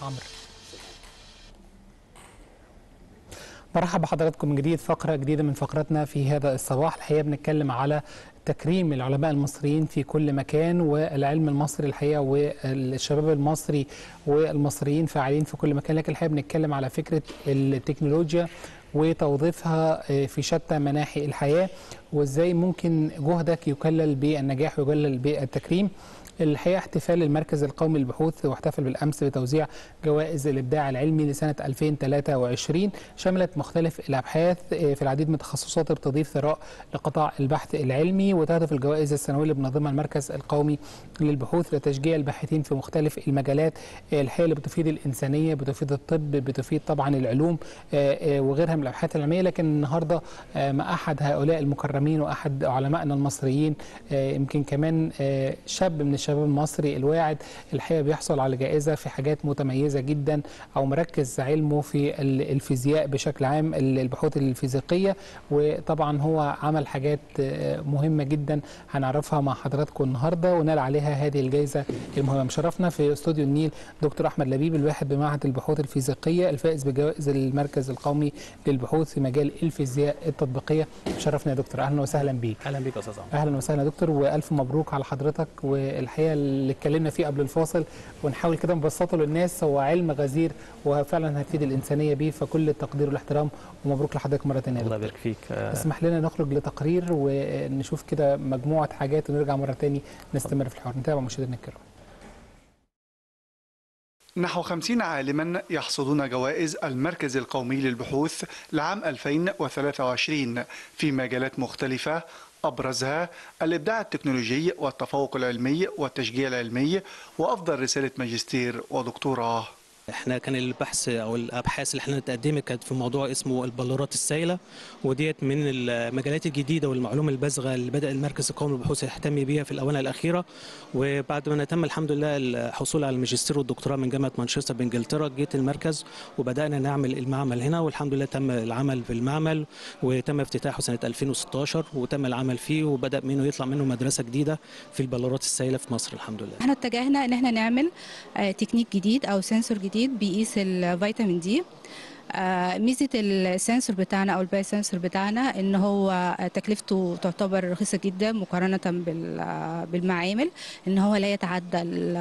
عمرو مرحبا بحضراتكم من جديد فقرة جديدة من فقراتنا في هذا الصباح الحقيقة بنتكلم على تكريم العلماء المصريين في كل مكان والعلم المصري الحقيقة والشباب المصري والمصريين فاعلين في كل مكان لكن الحقيقة بنتكلم على فكرة التكنولوجيا وتوظيفها في شتى مناحي الحياة وازاي ممكن جهدك يكلل بالنجاح ويكلل بالتكريم الحقيقه احتفال المركز القومي للبحوث واحتفل بالامس بتوزيع جوائز الابداع العلمي لسنه 2023 شملت مختلف الابحاث في العديد من التخصصات بتضيف ثراء لقطاع البحث العلمي وتهدف الجوائز السنويه اللي بنظمها المركز القومي للبحوث لتشجيع الباحثين في مختلف المجالات الحقيقه اللي بتفيد الانسانيه بتفيد الطب بتفيد طبعا العلوم وغيرها من الابحاث العلميه لكن النهارده مع احد هؤلاء المكرمين واحد علمائنا المصريين يمكن كمان شاب من الشباب المصري الواعد الحقيقه بيحصل على جائزه في حاجات متميزه جدا او مركز علمه في الفيزياء بشكل عام البحوث الفيزيقيه وطبعا هو عمل حاجات مهمه جدا هنعرفها مع حضراتكم النهارده ونال عليها هذه الجائزه المهمه مشرفنا في استوديو النيل دكتور احمد لبيب الواحد بمعهد البحوث الفيزيقيه الفائز بجوائز المركز القومي للبحوث في مجال الفيزياء التطبيقيه شرفنا يا دكتور اهلا وسهلا بيك اهلا بيك يا استاذ عمرو اهلا وسهلا دكتور والف مبروك على حضرتك والحقيقه اللي اتكلمنا فيه قبل الفاصل ونحاول كده نبسطه للناس هو علم غزير وفعلا هتفيد الانسانيه بيه فكل التقدير والاحترام ومبروك لحضرتك مره ثانيه الله يبارك فيك اسمح لنا نخرج لتقرير ونشوف كده مجموعه حاجات ونرجع مره ثانيه نستمر في الحوار نتابع مشاهدينا الكرام نحو 50 عالما يحصدون جوائز المركز القومي للبحوث لعام 2023 في مجالات مختلفة أبرزها الإبداع التكنولوجي والتفوق العلمي والتشجيع العلمي وأفضل رسالة ماجستير ودكتوراه احنا كان البحث او الابحاث اللي احنا اتقدمت كانت في موضوع اسمه البلورات السائله وديت من المجالات الجديده والمعلومه البازغه اللي بدا المركز القومي للبحوث يهتم بيها في الاونه الاخيره وبعد ما تم الحمد لله الحصول على الماجستير والدكتوراه من جامعه مانشستر بانجلترا جيت المركز وبدانا نعمل المعمل هنا والحمد لله تم العمل في المعمل وتم افتتاحه سنه 2016 وتم العمل فيه وبدا منه يطلع منه مدرسه جديده في البلورات السائله في مصر الحمد لله احنا اتجهنا ان احنا نعمل تكنيك جديد او سنسور جديد جديد بيقيس الفيتامين دي آه ميزه السنسور بتاعنا او الباي سنسور بتاعنا ان هو تكلفته تعتبر رخيصه جدا مقارنه بالمعامل ان هو لا يتعدى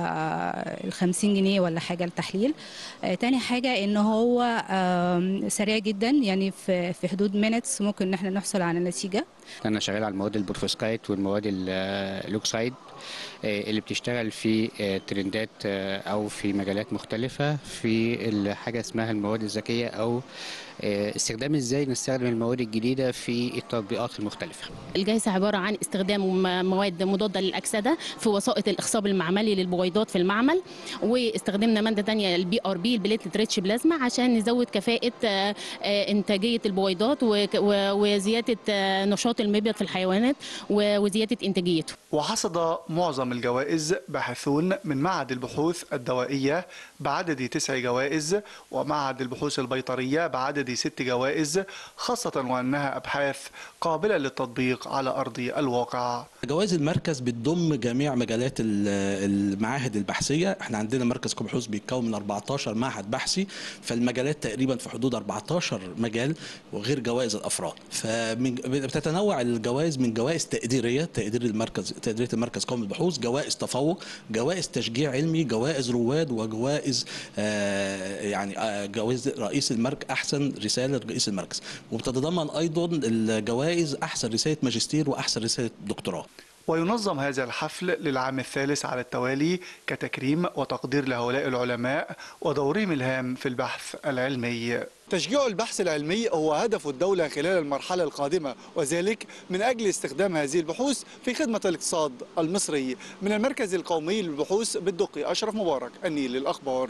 ال 50 جنيه ولا حاجه التحليل آه تاني حاجه ان هو آه سريع جدا يعني في في حدود مينتس ممكن ان احنا نحصل على نتيجه انا شغال على المواد البروفوسكايت والمواد اللوكسايد اللي بتشتغل في ترندات او في مجالات مختلفه في حاجه اسمها المواد الذكيه او استخدام ازاي نستخدم المواد الجديده في التطبيقات المختلفه. الجائزه عباره عن استخدام مواد مضاده للاكسده في وسائط الاخصاب المعملي للبويضات في المعمل واستخدمنا ماده ثانيه البي ار بي البليتلت ريتش بلازما عشان نزود كفاءه انتاجيه البويضات وزياده نشاط المبيض في الحيوانات وزياده انتاجيته. وحصد معظم الجوائز باحثون من معهد البحوث الدوائيه بعدد تسع جوائز ومعهد البحوث البيطريه بعدد ست جوائز خاصة وأنها أبحاث قابلة للتطبيق على أرض الواقع جوائز المركز بتضم جميع مجالات المعاهد البحثية احنا عندنا مركز قوم بحوث بيتكون من 14 معهد بحثي فالمجالات تقريبا في حدود 14 مجال وغير جوائز الأفراد فبتتنوع الجوائز من جوائز تقديرية تقدير المركز تقديرية المركز قوم البحوث جوائز تفوق جوائز تشجيع علمي جوائز رواد وجوائز آه يعني آه جوائز رئيس المركز احسن رساله رئيس المركز وبتتضمن ايضا الجوائز احسن رساله ماجستير واحسن رساله دكتوراه وينظم هذا الحفل للعام الثالث على التوالي كتكريم وتقدير لهؤلاء العلماء ودورهم الهام في البحث العلمي تشجيع البحث العلمي هو هدف الدولة خلال المرحلة القادمة وذلك من أجل استخدام هذه البحوث في خدمة الاقتصاد المصري من المركز القومي للبحوث بالدقي أشرف مبارك النيل الأخبار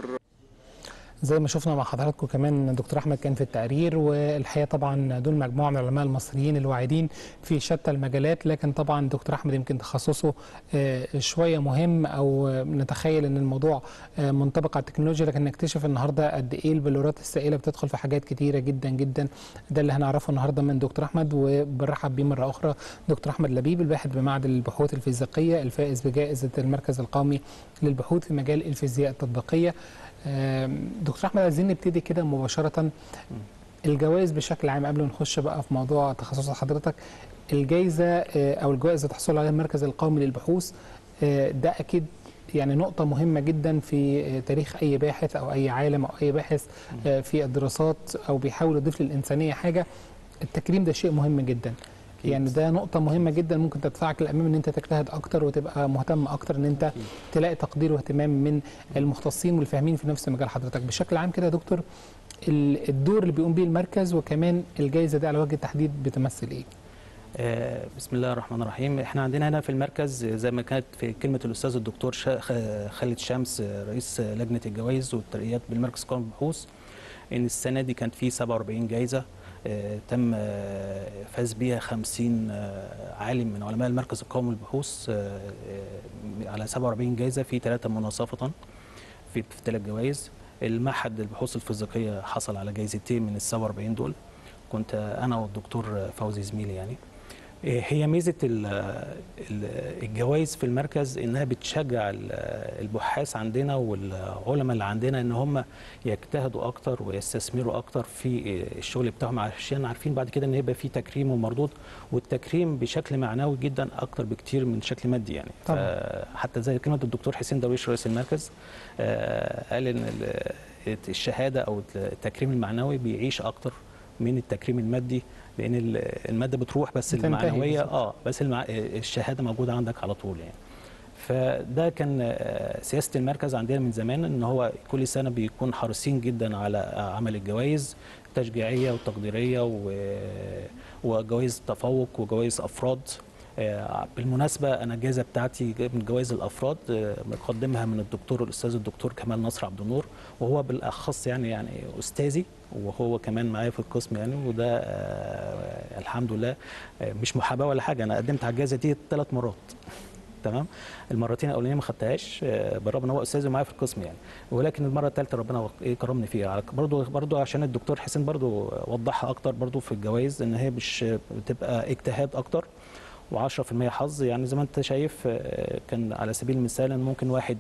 زي ما شفنا مع حضراتكم كمان دكتور احمد كان في التقرير والحقيقه طبعا دول مجموعه من العلماء المصريين الواعدين في شتى المجالات لكن طبعا دكتور احمد يمكن تخصصه شويه مهم او نتخيل ان الموضوع منطبق على التكنولوجيا لكن نكتشف النهارده قد ايه البلورات السائله بتدخل في حاجات كتيره جدا جدا ده اللي هنعرفه النهارده من دكتور احمد وبنرحب بيه مره اخرى دكتور احمد لبيب الباحث بمعهد البحوث الفيزيقيه الفائز بجائزه المركز القومي للبحوث في مجال الفيزياء التطبيقيه آم، دكتور احمد عايزين نبتدي كده مباشره الجوائز بشكل عام قبل ما نخش بقى في موضوع تخصص حضرتك الجائزه آه، او الجوائز اللي تحصل عليها المركز القومي للبحوث آه، ده اكيد يعني نقطة مهمة جدا في آه، تاريخ أي باحث أو أي عالم أو أي باحث آه، في الدراسات أو بيحاول يضيف للإنسانية حاجة التكريم ده شيء مهم جدا يعني ده نقطة مهمة جدا ممكن تدفعك للأمام إن أنت تجتهد أكتر وتبقى مهتم أكتر إن أنت تلاقي تقدير واهتمام من المختصين والفاهمين في نفس مجال حضرتك بشكل عام كده يا دكتور ال- الدور اللي بيقوم بيه المركز وكمان الجائزة دي على وجه التحديد بتمثل إيه؟ آه، بسم الله الرحمن الرحيم احنا عندنا هنا في المركز زي ما كانت في كلمه الاستاذ الدكتور شا- خ- خالد شمس آه، رئيس لجنه الجوائز والترقيات بالمركز القومي للبحوث ان السنه دي كانت في 47 جائزه آه، تم آه، فاز بيها 50 آه، عالم من علماء المركز القومي للبحوث آه، آه، على 47 جائزه في ثلاثه مناصفه في في ثلاث جوائز المعهد البحوث الفيزيقيه حصل على جايزتين من ال 47 دول كنت انا والدكتور فوزي زميلي يعني هي ميزه ال- ال- الجوائز في المركز انها بتشجع ال- البحاث عندنا والعلماء اللي عندنا ان هم يجتهدوا اكتر ويستثمروا اكتر في الشغل بتاعهم عشان عارفين بعد كده ان هيبقى في تكريم ومردود والتكريم بشكل معنوي جدا اكتر بكتير من شكل مادي يعني طبعا. حتى زي كلمه الدكتور حسين درويش رئيس المركز آه، قال ان ال- الشهاده او التكريم المعنوي بيعيش اكتر من التكريم المادي لان ال- الماده بتروح بس بتنتهي المعنويه بالظبط. اه بس المع... الشهاده موجوده عندك على طول يعني فده كان آه، سياسه المركز عندنا من زمان ان هو كل سنه بيكون حريصين جدا على عمل الجوائز التشجيعيه والتقديريه و- وجوائز تفوق وجوائز افراد آه، بالمناسبه انا الجائزه بتاعتي من جوائز الافراد آه، مقدمها من الدكتور الاستاذ الدكتور كمال نصر عبد النور وهو بالاخص يعني يعني استاذي وهو كمان معايا في القسم يعني وده آه، الحمد لله آه، مش محاباه ولا حاجه انا قدمت على الجائزه دي ثلاث مرات تمام المرتين الاولانيه ما خدتهاش آه، بالرغم ان هو استاذي معايا في القسم يعني ولكن المره الثالثه ربنا وق- إيه كرمني فيها على- برضو برضو عشان الدكتور حسين برضو وضحها اكتر برضو في الجوائز ان هي مش بتبقى اجتهاد اكتر و10% حظ يعني زي ما انت شايف آه، كان على سبيل المثال ان ممكن واحد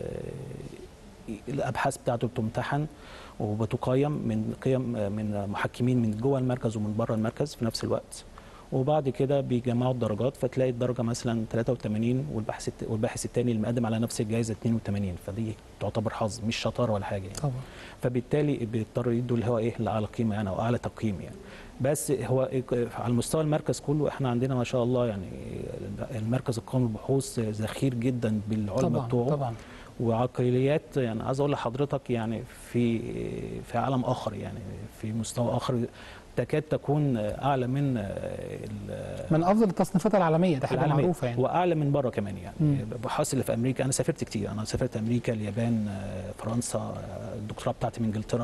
آه، الابحاث بتاعته بتمتحن وبتقيم من قيم آه، من محكمين من جوه المركز ومن بره المركز في نفس الوقت وبعد كده بيجمعوا الدرجات فتلاقي الدرجه مثلا 83 والبحث الت- والباحث الثاني اللي مقدم على نفس الجائزه 82 فدي تعتبر حظ مش شطاره ولا حاجه يعني. طبعا فبالتالي بيضطر يدوا اللي هو ايه الاعلى قيمه يعني او اعلى تقييم يعني بس هو إيه- على مستوى المركز كله احنا عندنا ما شاء الله يعني المركز القومي للبحوث ذخير جدا بالعلماء طبعا بتوعه طبعا وعقليات يعني عايز اقول لحضرتك يعني في في عالم اخر يعني في مستوى اخر تكاد تكون اعلى من ال- من أفضل التصنيفات العالمية ده حاجة العالمية. معروفة يعني واعلى من بره كمان يعني مم. بحاصل اللي في امريكا انا سافرت كتير انا سافرت امريكا اليابان آه، فرنسا آه، الدكتوراه بتاعتي من انجلترا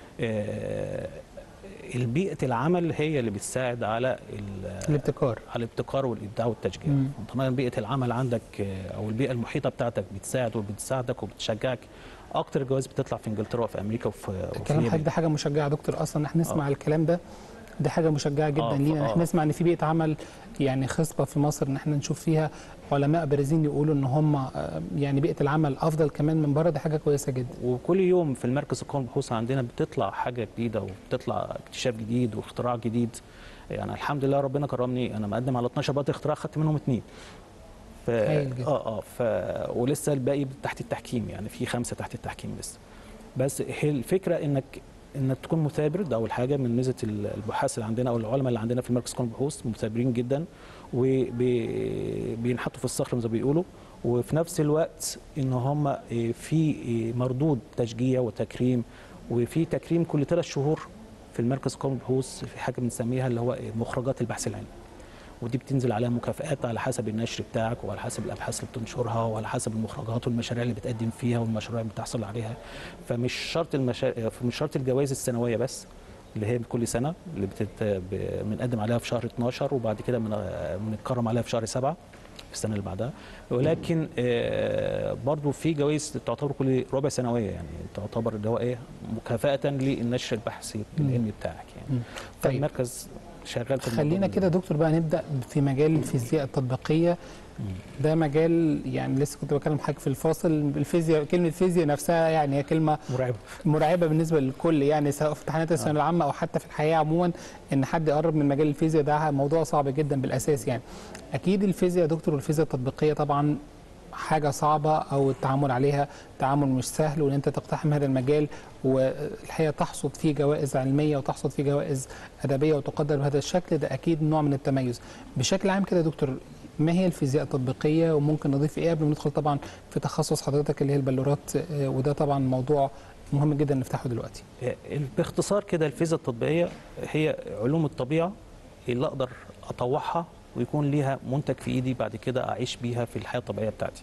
آه، البيئه العمل هي اللي بتساعد على ال- الابتكار على الابتكار والابداع والتشجيع مم. طبعا بيئه العمل عندك آه، او البيئه المحيطه بتاعتك بتساعد وبتساعدك وبتشجعك اكتر جوائز بتطلع في انجلترا وفي امريكا وفي وفي الكلام حضرتك اليابان ده حاجة مشجعة يا دكتور أصلا إن احنا نسمع آه. الكلام ده ده حاجة مشجعة جدا آه، لينا إن آه. احنا نسمع إن في بيئة عمل يعني خصبة في مصر إن احنا نشوف فيها علماء بارزين يقولوا إن هم آه، يعني بيئة العمل أفضل كمان من بره دي حاجة كويسة جدا وكل يوم في المركز القومي للبحوث عندنا بتطلع حاجه جديده وبتطلع اكتشاف جديد واختراع جديد يعني الحمد لله ربنا كرمني انا مقدم على 12 بطل اختراع خدت منهم اثنين ف... هايل جدا. اه اه ف... ولسه الباقي تحت التحكيم يعني في خمسه تحت التحكيم لسه بس هي الفكره انك انك تكون مثابر ده اول حاجه من ميزه البحاث اللي عندنا او العلماء اللي عندنا في المركز القومي للبحوث مثابرين جدا وبينحطوا في الصخر زي ما بيقولوا وفي نفس الوقت ان هم في مردود تشجيع وتكريم وفي تكريم كل ثلاث شهور في المركز القومي للبحوث في حاجه بنسميها اللي هو مخرجات البحث العلمي ودي بتنزل عليها مكافآت على حسب النشر بتاعك وعلى حسب الابحاث اللي بتنشرها وعلى حسب المخرجات والمشاريع اللي بتقدم فيها والمشاريع اللي بتحصل عليها فمش شرط المشا... مش شرط الجوائز السنويه بس اللي هي كل سنه اللي بتت... ب- بنقدم عليها في شهر 12 وبعد كده من... بنتكرم عليها في شهر 7 في السنه اللي بعدها ولكن آه، برضو في جوائز تعتبر كل ربع سنويه يعني تعتبر اللي هو ايه مكافاه للنشر البحثي العلمي بتاعك يعني مم. طيب فالمركز شغال في الموضوع خلينا ده. كده يا دكتور بقى نبدا في مجال الفيزياء التطبيقيه ده مجال يعني لسه كنت بكلم حضرتك في الفاصل الفيزياء كلمه فيزياء نفسها يعني هي كلمه مرعبه مرعبه بالنسبه للكل يعني سواء في امتحانات الثانويه العامه او حتى في الحياه عموما ان حد يقرب من مجال الفيزياء ده موضوع صعب جدا بالاساس يعني اكيد الفيزياء يا دكتور والفيزياء التطبيقيه طبعا حاجه صعبه او التعامل عليها تعامل مش سهل وان انت تقتحم هذا المجال والحقيقه تحصد فيه جوائز علميه وتحصد فيه جوائز ادبيه وتقدر بهذا الشكل ده اكيد نوع من التميز بشكل عام كده يا دكتور ما هي الفيزياء التطبيقيه وممكن نضيف ايه قبل ما ندخل طبعا في تخصص حضرتك اللي هي البلورات آه، وده طبعا موضوع مهم جدا نفتحه دلوقتي باختصار كده الفيزياء التطبيقيه هي علوم الطبيعه اللي اقدر اطوعها ويكون ليها منتج في ايدي بعد كده اعيش بيها في الحياه الطبيعيه بتاعتي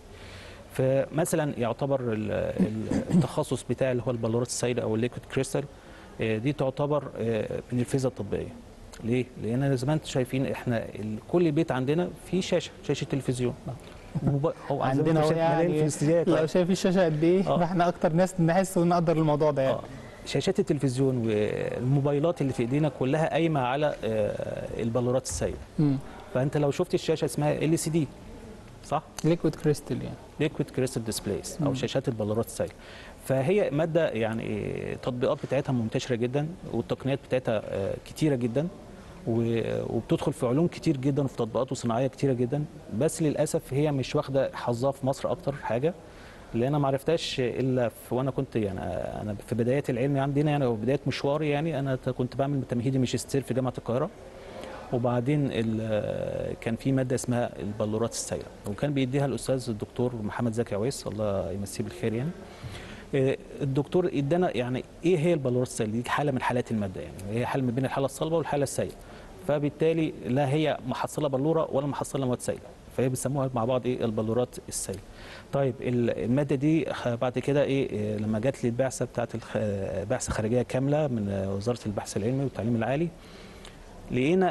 فمثلا يعتبر ال- ال- التخصص بتاعي اللي هو البلورات السائله او الليكويد كريستال آه، دي تعتبر آه، من الفيزياء التطبيقيه ليه؟ لان زي ما انتم شايفين احنا ال- كل بيت عندنا فيه شاشه شاشه تلفزيون وب- هو عندنا هو شاشة ملايين يعني في الاستديوهات لو شايف الشاشه قد ايه آه. فاحنا اكتر ناس نحس ونقدر الموضوع ده يعني آه. شاشات التلفزيون والموبايلات اللي في ايدينا كلها قايمه على آه، البلورات السائله مم. فانت لو شفت الشاشه اسمها ال سي دي صح ليكويد كريستال يعني ليكويد كريستال ديسبلايز او مم. شاشات البلورات السائله فهي ماده يعني التطبيقات بتاعتها منتشره جدا والتقنيات بتاعتها آه، كتيره جدا و- وبتدخل في علوم كتير جدا وفي تطبيقات وصناعيه كتيره جدا بس للاسف هي مش واخده حظها في مصر اكتر حاجه اللي انا ما عرفتهاش الا في وانا كنت يعني آه، انا في بدايات العلم عندنا يعني او بدايه مشواري يعني انا ت- كنت بعمل تمهيدي ماجستير في جامعه القاهره وبعدين ال- كان في ماده اسمها البلورات السائله وكان بيديها الاستاذ الدكتور محمد زكي عويس الله يمسيه بالخير يعني آه، الدكتور ادانا يعني ايه هي البلورات السائله دي حاله من حالات الماده يعني هي حاله ما بين الحاله الصلبه والحاله السائله فبالتالي لا هي محصله بلوره ولا محصله مواد سائله فهي بيسموها مع بعض ايه البلورات السائله طيب ال- الماده دي خ- بعد كده ايه إيه، لما جات لي البعثه بتاعت الخ- بعثه خارجيه كامله من آه، وزاره البحث العلمي والتعليم العالي لقينا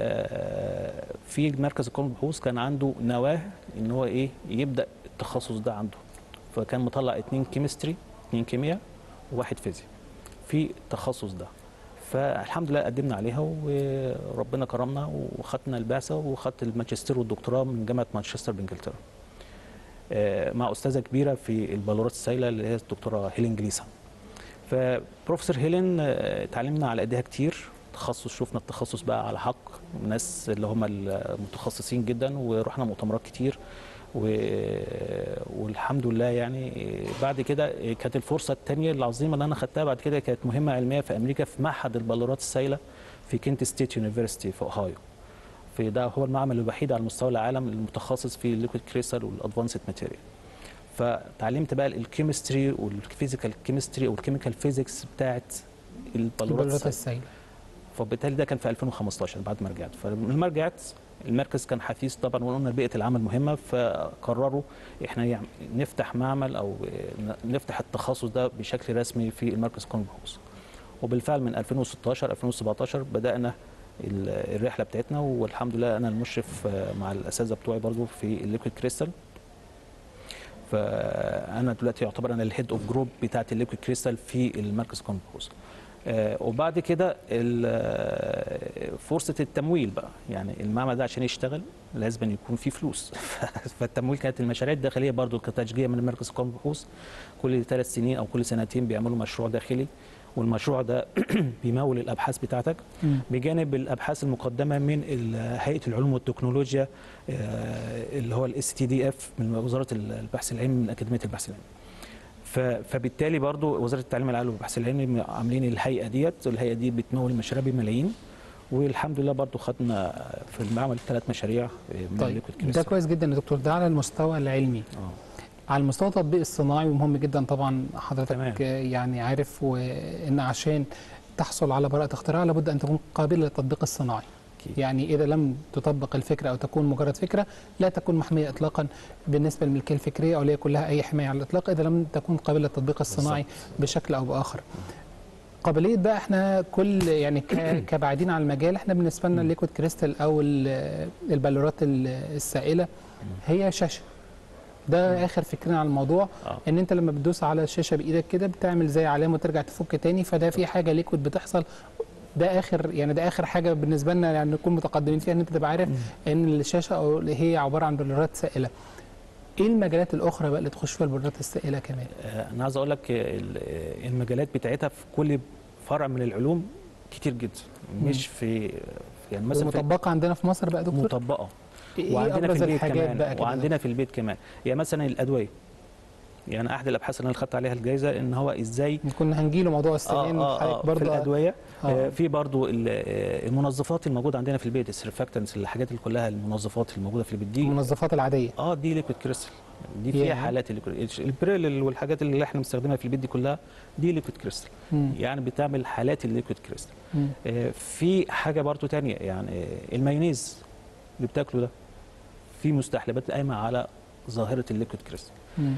آه، في مركز القومي للبحوث كان عنده نواه ان هو ايه يبدا التخصص ده عنده فكان مطلع اتنين كيمستري اتنين كيمياء وواحد فيزياء في التخصص ده فالحمد لله قدمنا عليها وربنا كرمنا وخدنا البعثه وخدت الماجستير والدكتوراه من جامعه مانشستر بانجلترا آه، مع استاذه كبيره في البلورات السائله اللي هي الدكتوره هيلين جليسا فبروفيسور هيلين آه، اتعلمنا على ايديها كتير تخصص شفنا التخصص بقى على حق الناس اللي هم المتخصصين جدا ورحنا مؤتمرات كتير و... والحمد لله يعني بعد كده كانت الفرصه الثانيه العظيمه اللي انا خدتها بعد كده كانت مهمه علميه في امريكا في معهد البلورات السائله في كنت ستيت يونيفرستي في اوهايو في ده هو المعمل الوحيد على مستوى العالم المتخصص في الليكويد كريستال والادفانسد ماتيريال فتعلمت بقى الكيمستري والفيزيكال كيمستري والكيميكال فيزيكس بتاعت البلورات البلورات السائله السائله فبالتالي ده كان في 2015 بعد ما رجعت فلما رجعت المركز كان حثيث طبعا وقلنا بيئه العمل مهمه فقرروا احنا يعني نفتح معمل او نفتح التخصص ده بشكل رسمي في المركز القومي للبحوث وبالفعل من 2016 2017 بدانا ال- الرحله بتاعتنا والحمد لله انا المشرف آه، مع الاساتذه بتوعي برضو في الليكويد كريستال فانا دلوقتي يعتبر انا الهيد اوف جروب بتاعت الليكويد كريستال في المركز القومي للبحوث آه، وبعد كده ال- آه، فرصه التمويل بقى يعني المعمل ده عشان يشتغل لازم أن يكون فيه فلوس فالتمويل كانت المشاريع الداخليه برضو كتشجيع من المركز القومي للبحوث كل ثلاث سنين او كل سنتين بيعملوا مشروع داخلي والمشروع ده بيمول الابحاث بتاعتك مم. بجانب الابحاث المقدمه من ال- هيئه العلوم والتكنولوجيا آه، اللي هو الاس تي دي اف من وزاره البحث العلمي من اكاديميه البحث العلمي ف- فبالتالي برضو وزاره التعليم العالي والبحث العلمي عاملين الهيئه ديت والهيئه دي بتمول المشاريع بملايين والحمد لله برضو خدنا في المعمل ثلاث مشاريع من طيب الليكويد ده كريستال. كويس جدا يا دكتور ده على المستوى العلمي آه. على المستوى التطبيق الصناعي ومهم جدا طبعا حضرتك تمام. آه، يعني عارف وان عشان تحصل على براءة اختراع لابد ان تكون قابلة للتطبيق الصناعي أكيد. يعني اذا لم تطبق الفكره او تكون مجرد فكره لا تكون محميه اطلاقا بالنسبه للملكيه الفكريه او لا يكون لها اي حمايه على الاطلاق اذا لم تكون قابله للتطبيق الصناعي بشكل او باخر. قابليه بقى احنا كل يعني ك- كبعدين عن المجال احنا بالنسبه لنا الليكويد كريستال او ال- البالورات ال- السائله هي شاشه. ده اخر فكرنا عن الموضوع آه. ان انت لما بتدوس على الشاشه بايدك كده بتعمل زي علامه وترجع تفك تاني فده في حاجه ليكويد بتحصل ده اخر يعني ده اخر حاجه بالنسبه لنا يعني نكون متقدمين فيها ان انت تبقى عارف ان الشاشه او هي عباره عن بلورات سائله ايه المجالات الاخرى بقى اللي تخش فيها البلورات السائله كمان آه، انا عايز اقول لك آه، ال- آه، المجالات بتاعتها في كل فرع من العلوم كتير جدا مش في يعني مثلا في ومطبقه عندنا في مصر بقى يا دكتور مطبقه ايه وعندنا ابرز في البيت الحاجات كمان بقى كده وعندنا في البيت كمان يعني مثلا الادويه يعني احد الابحاث اللي انا خدت عليها الجائزه ان هو ازاي كنا هنجيله موضوع السنين آه آه حضرتك آه في برضه الادويه آه. آه في برضو ال- آه، المنظفات الموجوده عندنا في البيت السيرفاكتنس الحاجات اللي كلها المنظفات الموجوده في البيت دي المنظفات العاديه اه دي ليكويد كريستال دي ياه. فيها حالات الليكويد البريل والحاجات اللي احنا بنستخدمها في البيت دي كلها دي ليكويد كريستال مم. يعني بتعمل حالات الليكويد كريستال مم. آه، في حاجه برضو تانية يعني آه، المايونيز اللي بتاكله ده في مستحلبات قايمه على ظاهره الليكويد كريستال مم.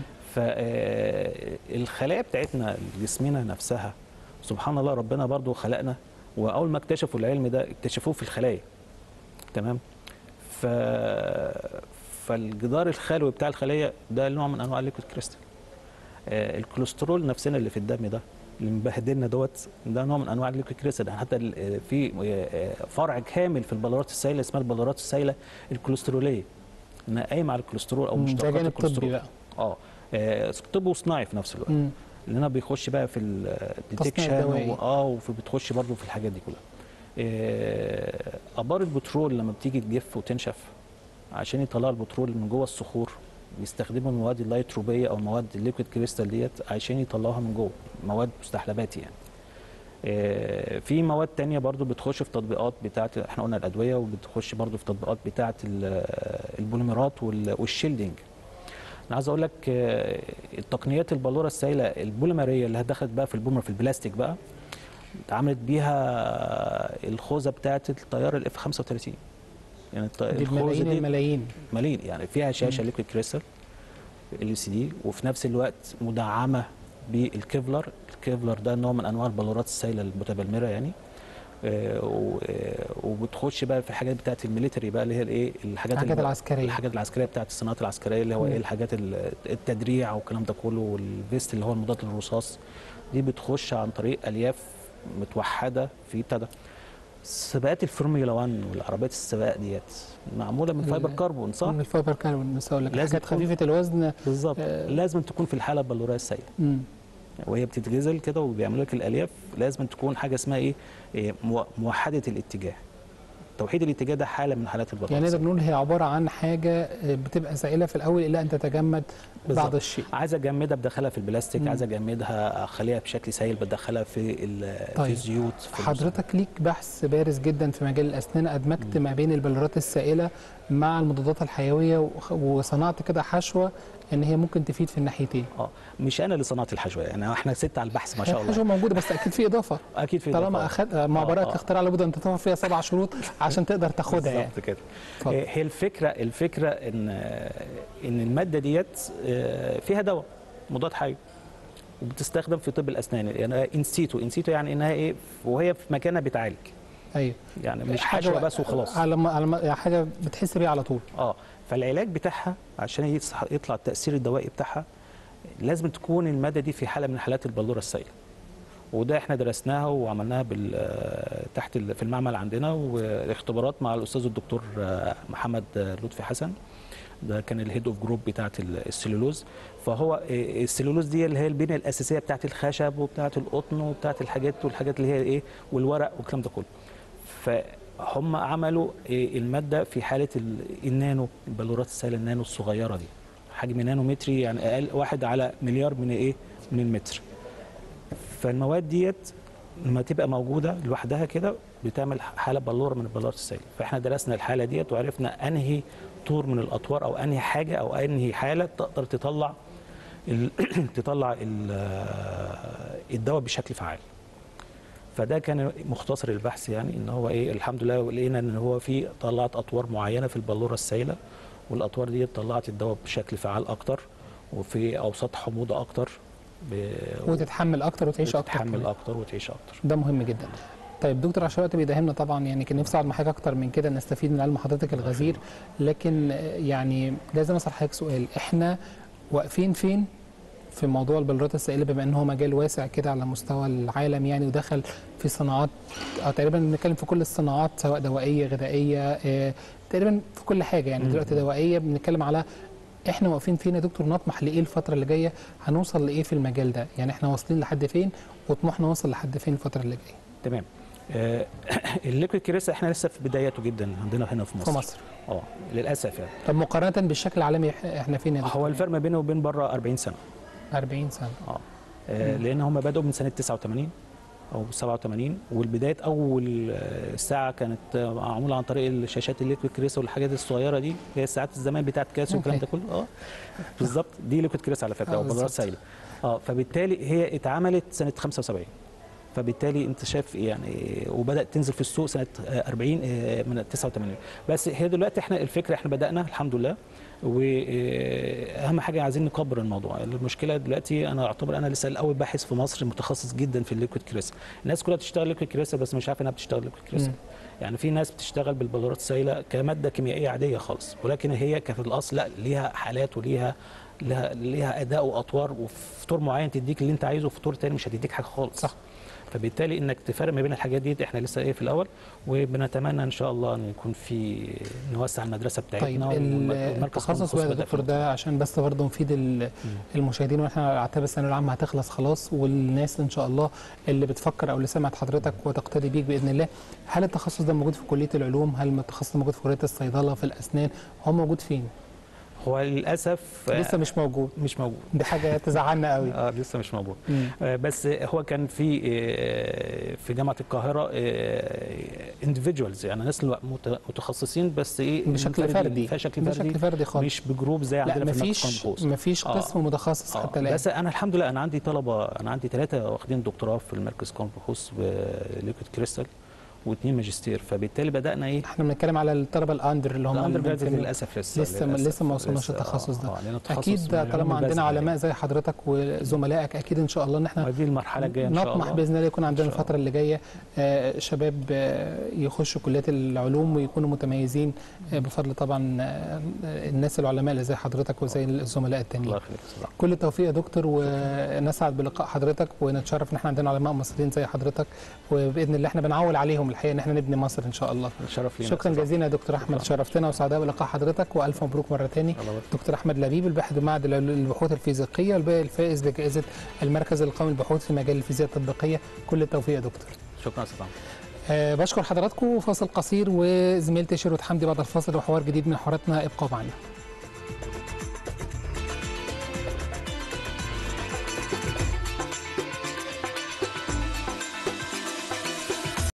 فالخلايا بتاعتنا جسمنا نفسها سبحان الله ربنا برضو خلقنا واول ما اكتشفوا العلم ده اكتشفوه في الخلايا تمام ف فالجدار الخلوي بتاع الخليه ده نوع من انواع الليكويد كريستال آه، الكوليسترول نفسنا اللي في الدم ده اللي مبهدلنا دوت ده نوع من انواع الليكويد كريستال حتى ال- آه، في آه، فرع كامل في البلورات السائله اسمها البلورات السائله الكوليستروليه انها قايمه على الكوليسترول او مم. ده مشتقات جانب طبي الكوليسترول بقى اه آه، طب وصناعي في نفس الوقت مم. لانها بيخش بقى في الديتكشن الدوائي. اه وفي بتخش برضه في الحاجات دي كلها آه، ابار البترول لما بتيجي تجف وتنشف عشان يطلعوا البترول من جوه الصخور بيستخدموا المواد اللايتروبيه او مواد الليكويد كريستال ديت عشان يطلعوها من جوه مواد مستحلبات يعني آه، في مواد تانية برضو بتخش في تطبيقات بتاعت احنا قلنا الادويه وبتخش برضو في تطبيقات بتاعت ال- البوليمرات وال- والشيلدينج انا عايز اقول لك آه، التقنيات البلوره السائله البوليمريه اللي دخلت بقى في البوليمر في البلاستيك بقى اتعملت بيها الخوذه بتاعت الطياره الاف 35 يعني الط- دي الخوذه الملايين دي الملايين مليين يعني فيها شاشه ليكويد كريستال ال سي دي وفي نفس الوقت مدعمه بالكيفلر الكيفلر ده نوع من انواع البلورات السائله المتبلمره يعني آه، و- آه، وبتخش بقى في الحاجات بتاعت الميليتري بقى اللي هي الايه الحاجات الحاجات الب- العسكرية. الحاجات العسكريه بتاعت الصناعات العسكريه اللي هو مم. ايه الحاجات ال- التدريع والكلام ده كله والفيست اللي هو المضاد للرصاص دي بتخش عن طريق الياف متوحده في ابتدى سباقات الفورمولا 1 والعربيات السباق ديت معموله من ال- فايبر كربون صح؟ من الفايبر كاربون بس اقول لك لازم حاجات تكون- خفيفه الوزن بالظبط آه. لازم تكون في الحاله البلوريه السائله مم. وهي بتتغزل كده وبيعملوا لك الالياف لازم تكون حاجه اسمها ايه, إيه مو- موحده الاتجاه توحيد الاتجاه ده حاله من حالات البلوريه يعني نقدر السائلة. نقول هي عباره عن حاجه آه، بتبقى سائله في الاول الى ان تتجمد بعض بالظبط. الشيء عايز اجمدها بدخلها في البلاستيك مم. عايز اجمدها اخليها بشكل سائل بدخلها في ال- طيب. في الزيوت في حضرتك ليك بحث بارز جدا في مجال الاسنان ادمجت ما بين البلورات السائله مع المضادات الحيويه وخ- وصنعت كده حشوه ان هي ممكن تفيد في الناحيتين اه مش انا اللي صنعت الحشوه يعني احنا ست على البحث ما شاء الحشوه الله موجوده بس اكيد في اضافه اكيد في طالما إضافات. اخد مع آه، براءه آه. الاختراع لابد ان تتوفر فيها سبع شروط عشان تقدر تاخدها يعني بالظبط كده اتفضل. آه، هي الفكره الفكره ان ان الماده ديت آه، فيها دواء مضاد حيوي وبتستخدم في طب الاسنان يعني انسيتو انسيتو يعني انها ايه وهي في مكانها بتعالج ايوه يعني مش حاجة- حشوه بس وخلاص على ما على ما يعني حاجه بتحس بيها على طول اه فالعلاج بتاعها عشان يصح- يطلع التاثير الدوائي بتاعها لازم تكون الماده دي في حاله من حالات البلوره السائله وده احنا درسناها وعملناها بال آه، تحت ال- في المعمل عندنا واختبارات مع الاستاذ الدكتور آه، محمد آه، لطفي حسن ده كان الهيد اوف جروب بتاعت ال- السلولوز فهو آه، السلولوز دي اللي هي البنيه الاساسيه بتاعت الخشب وبتاعت القطن وبتاعت الحاجات والحاجات اللي هي ايه والورق والكلام ده كله فهم عملوا إيه الماده في حاله ال- النانو البلورات السائله النانو الصغيره دي حجم نانومتري يعني اقل واحد على مليار من ايه من المتر فالمواد ديت لما تبقى موجوده لوحدها كده بتعمل حاله بلوره من البلورات السائله فاحنا درسنا الحاله ديت وعرفنا انهي طور من الاطوار او انهي حاجه او انهي حاله تقدر تطلع ال- تطلع ال- الدواء بشكل فعال فده كان مختصر البحث يعني ان هو ايه الحمد لله لقينا ان هو في طلعت اطوار معينه في البلوره السائله والاطوار دي طلعت الدواء بشكل فعال اكتر وفي اوساط حموضه اكتر ب... وتتحمل اكتر وتعيش اكتر وتتحمل كمان. اكتر وتعيش اكتر ده مهم جدا طيب دكتور عشان الوقت بيداهمنا طبعا يعني كان نفسي اقعد مع حضرتك اكتر من كده نستفيد من علم حضرتك الغزير لكن آه، يعني لازم اسال حضرتك سؤال احنا واقفين فين في موضوع البلورات السائله بما ان هو مجال واسع كده على مستوى العالم يعني ودخل في صناعات آه، تقريبا بنتكلم في كل الصناعات سواء دوائيه غذائيه آه، تقريبا في كل حاجه يعني مم. دلوقتي دوائيه بنتكلم على احنا واقفين فين يا دكتور نطمح لايه الفتره اللي جايه هنوصل لايه في المجال ده يعني احنا واصلين لحد فين وطموحنا نوصل لحد فين الفتره اللي جايه تمام آه، الليكويد كريس احنا لسه في بداياته جدا عندنا هنا في مصر في مصر اه للاسف يعني طب مقارنه بالشكل العالمي إح- احنا فين يا دكتور هو الفرق ما بينه وبين بره 40 سنه 40 سنه اه آه، لان هم بداوا من سنه 89 او 87 والبدايه اول آه، ساعه كانت آه، معموله عن طريق الشاشات الليكويد كريس والحاجات الصغيره دي هي ساعات الزمان بتاعت كاس والكلام ده كله اه بالظبط دي ليكويد كريس على فكره آه، او بلورات بالظبط. سائله اه فبالتالي هي اتعملت سنه 75 فبالتالي انت شايف يعني وبدات تنزل في السوق سنه آه، 40 آه، من 89 بس هي دلوقتي احنا الفكره احنا بدانا الحمد لله واهم حاجه عايزين نكبر الموضوع المشكله دلوقتي انا اعتبر انا لسه الاول باحث في مصر متخصص جدا في الليكويد كريسر الناس كلها بتشتغل ليكويد كريسر بس مش عارفه انها بتشتغل ليكويد كريسر مم. يعني في ناس بتشتغل بالبلورات السائله كماده كيميائيه عاديه خالص ولكن هي كفي الاصل لا ليها حالات وليها لها ليها اداء واطوار وفطور معين تديك اللي انت عايزه وفطور تاني مش هتديك حاجه خالص صح. فبالتالي انك تفرق ما بين الحاجات دي احنا لسه ايه في الاول وبنتمنى ان شاء الله ان يكون في نوسع المدرسه طيب بتاعتنا والم- والمركز التخصص قومي بقى يا بدأ دكتور في ده عشان بس برضه نفيد ال- المشاهدين واحنا اعتبر الثانويه العامه هتخلص خلاص والناس ان شاء الله اللي بتفكر او اللي سمعت حضرتك وتقتدي بيك باذن الله هل التخصص ده موجود في كليه العلوم هل التخصص ده موجود في كليه الصيدله في الاسنان هو موجود فين هو للاسف لسه مش موجود مش موجود دي حاجه تزعلنا قوي اه لسه مش موجود مم. آه، بس هو كان في آه، في جامعه القاهره اندفيدوالز يعني ناس مت- متخصصين بس ايه بشكل منفردين، فردي بشكل فردي بشكل فردي خالص مش بجروب زي لا عندنا في المركز مفيش القومي للبحوث. مفيش آه. قسم متخصص آه، حتى الان بس انا الحمد لله انا عندي طلبه انا عندي ثلاثه واخدين دكتوراه في المركز القومي للبحوث بليكويد كريستال واثنين ماجستير فبالتالي بدانا ايه احنا بنتكلم على الطلبه الاندر اللي هم الاندر اللي جراديوت ممكن- للاسف لسه لسه لسه ما وصلناش للتخصص ده آه، لأن التخصص اكيد من ده العلوم طالما عندنا البازغة علماء يعني. زي حضرتك وزملائك اكيد ان شاء الله ان احنا ودي المرحله الجايه ان شاء الله نطمح باذن الله يكون عندنا إن شاء الفتره اللي جايه آه، شباب آه، يخشوا كليات العلوم ويكونوا متميزين آه، بفضل طبعا آه، الناس العلماء اللي زي حضرتك وزي الزملاء التانيين الله يخليك صراحة. كل التوفيق يا دكتور ونسعد بلقاء حضرتك ونتشرف ان احنا عندنا علماء مصريين زي حضرتك وباذن الله احنا بنعول عليهم الحقيقه ان احنا نبني مصر ان شاء الله شرف لينا شكرا أستاذ جزيلا يا دكتور احمد شرفتنا وسعداء بلقاء حضرتك والف مبروك مره تاني الله يبارك دكتور احمد لبيب الباحث بمعهد البحوث الفيزيقيه والباقي الفائز بجائزه المركز القومي للبحوث في مجال الفيزياء التطبيقيه كل التوفيق يا دكتور شكرا استاذ عمرو. أه بشكر حضراتكم فاصل قصير وزميلتي شيروت حمدي بعد الفاصل وحوار جديد من حواراتنا ابقوا معنا